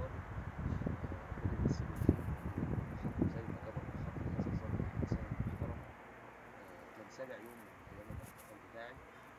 ضابط آه، ربنا يمسيه بالخير وحقه زي ما جبر بحق هذا الضابط الانسان المحترم آه، كان سابع يوم من ايام الاحتفال بتاعي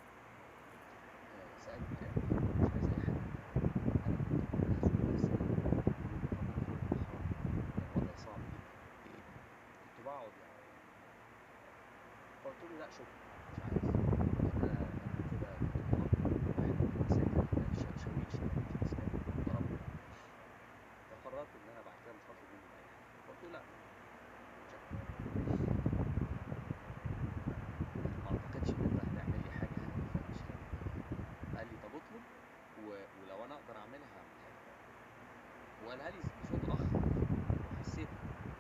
آه، سالني قال لي مش عايز اي حاجه انا كنت مهزوم نفسيا اليوم ده طبعا فوق البحار كان وضع صعب جدا كنت بقعد يعني فقلت له لا شكرا مش عايز انا انا كده كنت بنظم واحد ساكن ش- شاويش يعني في اسكان ضربني فقررت ان انا بعد كده مش هطلب منه اي حاجه قلت له لا شكرا ما اعتقدش ان انت هتعمل لي حاجه فمش هعمل قال لي طب اطلب و... ولو انا اقدر اعملها هعملها لك وقالها لي بصوت اخ وحسيت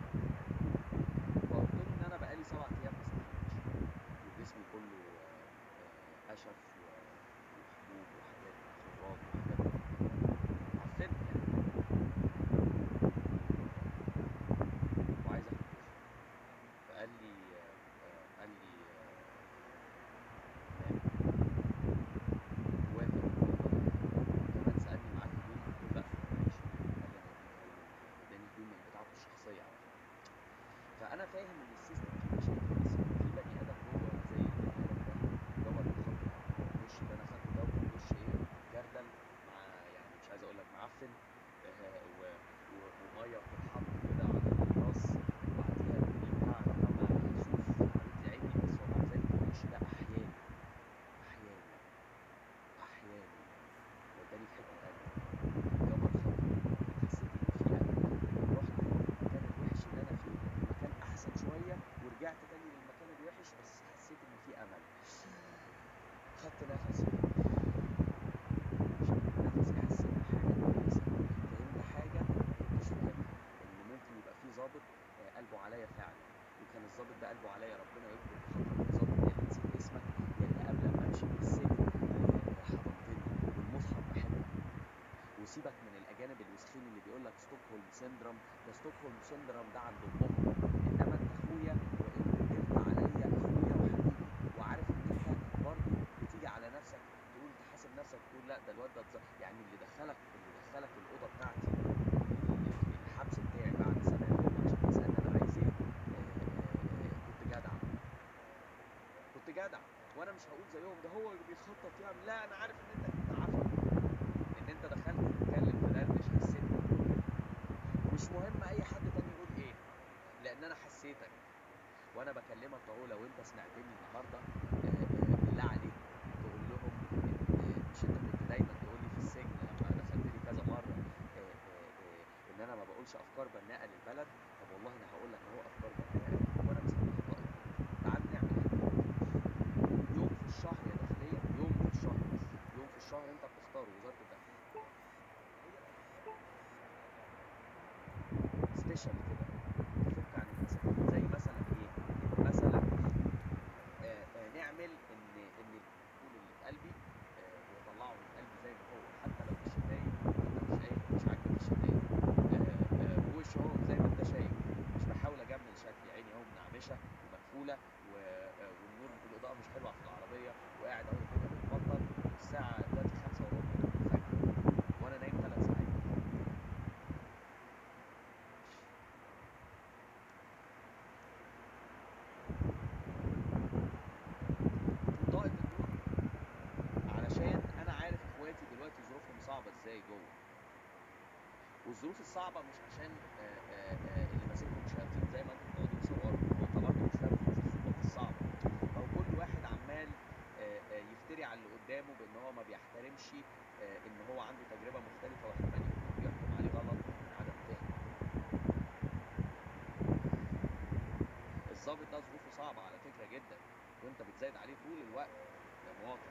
فقلت له ان انا بقالي سبع ايام ما استحملتش وجسمي كله آه، آه، اشف و- وحبوب وحاجات خضروات وحاجات عفنت يعني وعايز اخد دش فقال لي آه، آه، قال لي آه، تمام وافق كمان سألني معاك هدوم قلت له لا ماشي قال لي انا اداني هدوم من بتاعته الشخصية على فكرة فأنا فاهم إن السيستم فيه مشاكل بس في بني آدم جوه زي البني آدم ده جوه الخط الدش اللي أنا خدته ده وكان دش إيه جردل مع يعني مش عايز أقول لك معفن آه، و- و- ومية بتتحط كده على الراس وبعديها الدنيا بتاع رمى صوف عملت لي عيني بس والله زي ما الدش ده أحياني أحياني أحياني وداني في حتة تانية جبر خطر حسيت إن في أمل رحت من المكان الوحش اللي أنا فيه لمكان أحسن شوية ورجعت تاني للمكان الوحش بس حسيت إن في أمل خدت نفسي شميت نفسي حسيت بحاجة كويسة فهمت حاجة مش فاهمها إن ممكن يبقى في ظابط آه، قلبه عليا فعلا وكان الظابط ده قلبه عليا ربنا يكبر بخاطرك يا ظابط يا نسيت اسمك يا اللي قبل ما امشي من السجن آه، حضنتني والمصحف بحبك وسيبك من الاجانب الوسخين اللي بيقول لك ستوكهولم سيندروم ده ستوكهولم سيندروم ده عند امهم انما انت اخويا وان كدبت عليا اخويا وحبيبي وعارف ان انت برضه بتيجي على نفسك تقول تحاسب نفسك تقول لا ده الواد ده اتظ- يعني اللي دخلك اللي دخلك الاوضه بتاعتي الحبس بتاعي بعد سبع يوم عشان تسالني انا عايز ايه آه، آه، كنت جدع كنت جدع وانا مش هقول زيهم ده هو اللي بيخطط يعمل لا انا عارف ان انت كنت عفن ان انت دخلت تتكلم تدردش حسيتني مش مهم اي حد تاني يقول ايه لان انا حسيتك وانا بكلمك اهو لو انت سمعتني النهارده آه، آه، بالله عليك تقول لهم ان مش انت كنت دايما تقول لي في السجن لما دخلت لي كذا مره آه، آه، آه، ان انا ما بقولش افكار بناءه للبلد طب والله انا هقول لك اهو افكار بناءه وانا مسميها طائف تعال نعمل حاجه يوم في الشهر يا داخليه يوم في الشهر بس يوم في الشهر انت بتختاره وزاره الداخليه سبيشال كده تفك عن المسافات زي مثلا ايه مثلا آه آه نعمل ان ان الدخول اللي في قلبي آه واطلعه من قلبي زي ما هو حتى لو بالشتايم انت مش شايف مش عاجبك الشتايم آه آه وش اهو زي ما انت شايف مش بحاول اجمل شكلي عيني اهو منعمشه ومقفوله و- آه والنور الاضاءه مش حلوه في العربيه وقاعد اهو الدنيا بتمطر الساعه دلوقتي خمسة وربع الفجر وانا نايم ثلاث ساعات طائف النور علشان انا عارف اخواتي دلوقتي ظروفهم صعبه ازاي جوه والظروف الصعبه مش عشان آه، آه، آه، اللي ماسكهم شياطين زي ما انتم بتقعدوا تصوروا وانت برضه مش فاهم ظروف الضباط الصعبه او كل واحد عمال آه، آه، يفتري على اللي قدامه بان هو ما بيحترمش آه، ان هو عنده تجربه مختلفه واحتمال يكون بيحكم عليه غلط من عدم فهم الضابط ده ظروفه صعبه على فكره جدا وانت بتزايد عليه طول الوقت يا مواطن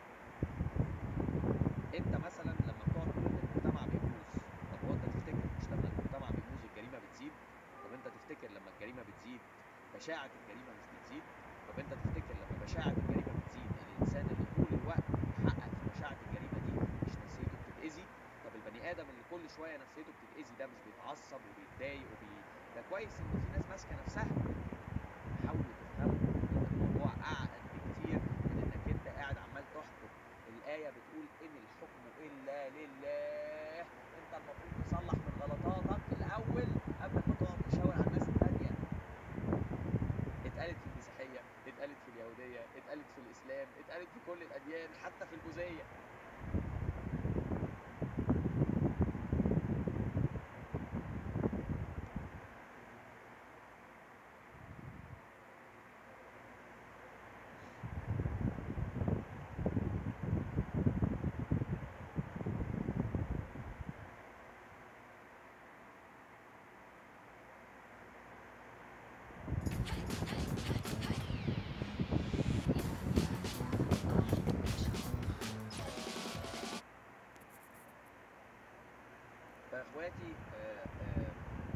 انت مثلا لما بتقعد تقول ان المجتمع بيبوظ طب هو انت تفتكر مش لما المجتمع بيبوظ الجريمه بتزيد طب انت تفتكر لما الجريمه بتزيد بشاعه الجريمه مش بتزيد طب انت تفتكر لما بشاعه الجريمه بتزيد الانسان اللي طول الوقت بيحقق في بشاعه الجريمه دي مش نفسيته بتتاذي طب البني ادم اللي كل شويه نفسيته بتتاذي ده مش بيتعصب وبيتضايق وبي ده كويس ان في ناس ماسكه نفسها حاولوا تفهموا ان الموضوع اعقد بكتير من انك انت قاعد عمال تحكم الايه بتقول ان الحكم الا لله انت المفروض تصلح من كل الاديان حتى في البوذيه فاخواتي آه، آه،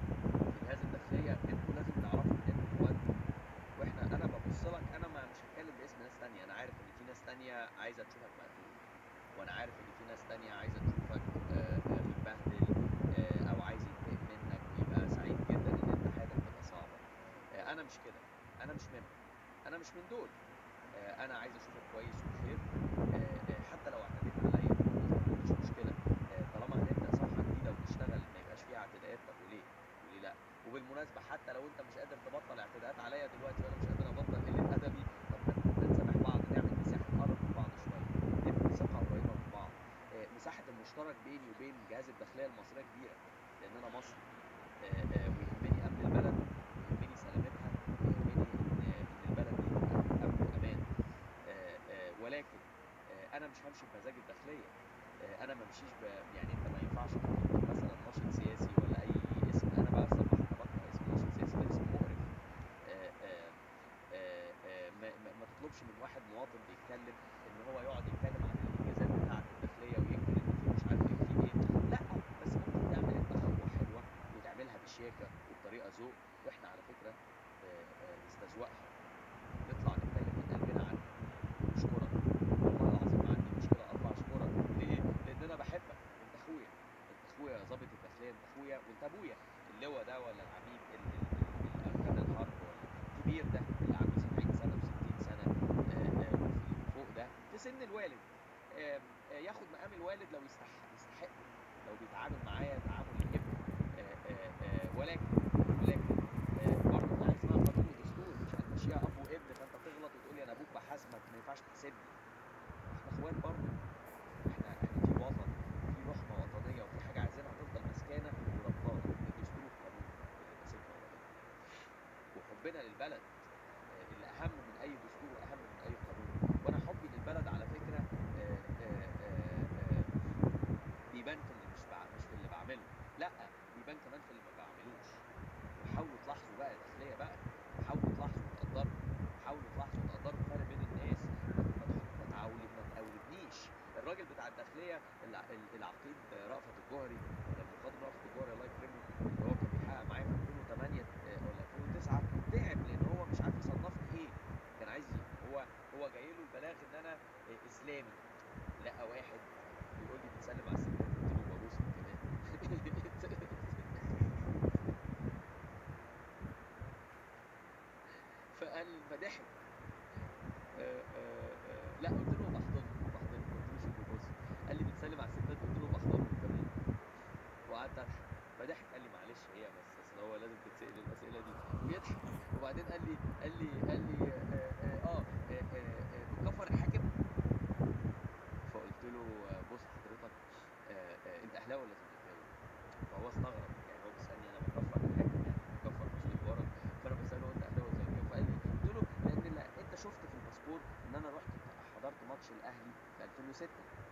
في جهاز الداخليه انتوا لازم تعرفوا ان انتوا اخواتكم واحنا انا ببص لك انا ما مش هتكلم باسم ناس تانية انا عارف ان في ناس تانية عايزه تشوفك مقتول وانا عارف ان في ناس تانية عايزه تشوفك آه، آه، متبهدل آه، او عايز ينتقم منك ويبقى سعيد جدا ان انت حياتك تبقى صعبه آه، انا مش كده انا مش منهم انا مش من دول آه، انا عايز اشوفك كويس وبخير آه، آه، حتى لو اعتديت عليا مش مشكله آه، طالما هنبدا صفحه جديده وتشتغل ما يبقاش فيها اعتداءات طب وليه؟ وليه لا؟ وبالمناسبه حتى لو انت مش قادر تبطل اعتداءات عليا دلوقتي وانا مش قادر ابطل قله ادبي طب ما ما نسامح بعض نعمل مساحه نقرب من بعض شويه نبني ثقه قريبه من بعض آه، مساحه المشترك بيني وبين جهاز الداخليه المصريه كبيره لان انا مصري آه، آه، ويهمني امن البلد ويهمني سلامتها ويهمني ان ان البلد دي تبقى امن وامان آه، آه، ولكن آه، انا مش همشي بمزاج الداخليه آه، انا ما امشيش ب... يعني انت ما ينفعش تطلب مثلا ناشط سياسي ولا اي اسم انا بقى بصراحه انا بكره اسم ناشط سياسي ده اسم مقرف آه، آه، آه، آه، ما, ما, ما تطلبش من واحد مواطن بيتكلم ان هو يقعد يتكلم عن الانجازات بتاعه الداخليه وينكر ان في مش عارف ايه في ايه لا بس ممكن تعمل انت خطوه حلوه وتعملها بشياكه وبطريقه ذوق واحنا على فكره آه، آه، نستذوقها نطلع نتكلم من قلبنا عنها ونشكرك والله العظيم ما عندي مشكله اطلع اشكرك ليه؟ لان انا بحبك انت اخويا انت اخويا ظابط الداخليه انت اخويا وانت ابويا اللواء ده ولا العميد ال- ال- ال- الاركان الحرب ولا الكبير ده اللي عنده 70 سنه و60 سنه آه، آه، وفي فوق ده في سن الوالد آه، آه، ياخد مقام الوالد لو يستحق يستحقه لو بيتعامل معايا تعامل الابن آه، آه، آه، ولكن ولكن آه، برضه في حاجه اسمها قانون ودستور مش هنمشيها اب وابن فانت تغلط وتقول لي انا ابوك بحاسبك ما ينفعش تحاسبني احنا اخوات برضه احنا احنا في وطن في رحمه وطنيه وفي حاجه عايزينها تفضل ماسكانا وربطانا الدستور والقانون اللي ماسكنا وربطانا وحبنا للبلد آه، اللي اهم من اي دستور واهم من اي قانون وانا حبي للبلد على فكره آه، آه، آه، آه، بيبان في اللي مش بع... مش في اللي بعمله لا بيبان كمان في اللي ما بعملوش وحاولوا تلاحظوا بقى الداخليه بقى حاولوا تلاحظوا وتقدروا حاولوا تلاحظوا وتقدروا الفرق بين الناس ما ما تح- ما تعولد ما تقولدنيش الراجل بتاع الداخليه الع- ال- العقيد رأفت الجوهري ولا المقدم رأفت الجوهري الله يكرمه اللي هو كان بيحقق معايا في 2008 آه، ولا 2009 تعب لان هو مش عارف يصنفني ايه كان عايز ي- هو هو جاي له البلاغ ان انا آه، اسلامي لقى واحد بيقول لي بتسلم على الستات قلت له ببوسك كمان فقال فضحك آه، آه، آه، لا قلت له بحضنه بحضنه ما قلتلوش ببوس قال لي بتسلم على الستات قلت له بحضنه كمان وقعدت اضحك فضحك قال لي معلش هي بس اصل هو لازم تتسال الاسئله دي ويضحك وبعدين قال لي قال لي قال لي اه اه, آه, آه, آه, آه بتكفر الحاكم فقلت له آه، بص حضرتك آه آه انت اهلاوي ولا زملكاوي فهو استغرب يعني هو بيسالني انا بكفر الحاكم يعني بكفر مسلم مبارك فانا بساله انت اهلاوي ولا زملكاوي فقال لي قلت له لان لا انت شفت في الباسبور ان انا رحت حضرت ماتش الاهلي في 2006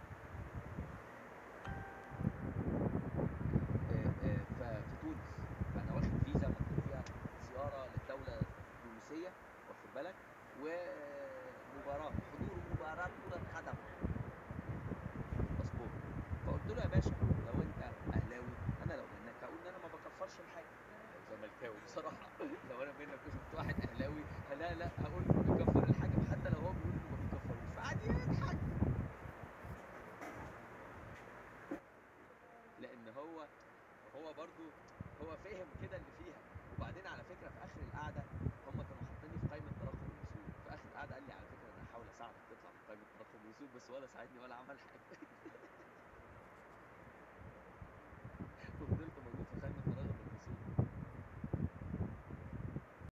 آه، آه، ف- في تونس فانا واخد فيزا مكتوب فيها زياره للدوله التونسيه واخد بالك ومباراه حضور مباراه كره قدم باسبور فقلت له يا باشا لو انت اهلاوي انا لو منك هقول ان انا ما بكفرش الحاجه لو زملكاوي بصراحه لو انا منك وشفت واحد اهلاوي لا لا هقول انه بيكفر الحاجه حتى لو هو بيقول انه ما بيكفروش فقعد يضحك لان هو هو برضو هو فاهم كده اللي فيها وبعدين على فكره في اخر القعده هم كانوا حاطيني في قائمه ترقب الوصول في اخر القعده قال لي على فكره انا هحاول اساعدك تطلع من قائمه ترقب الوصول بس ولا ساعدني ولا عمل حاجه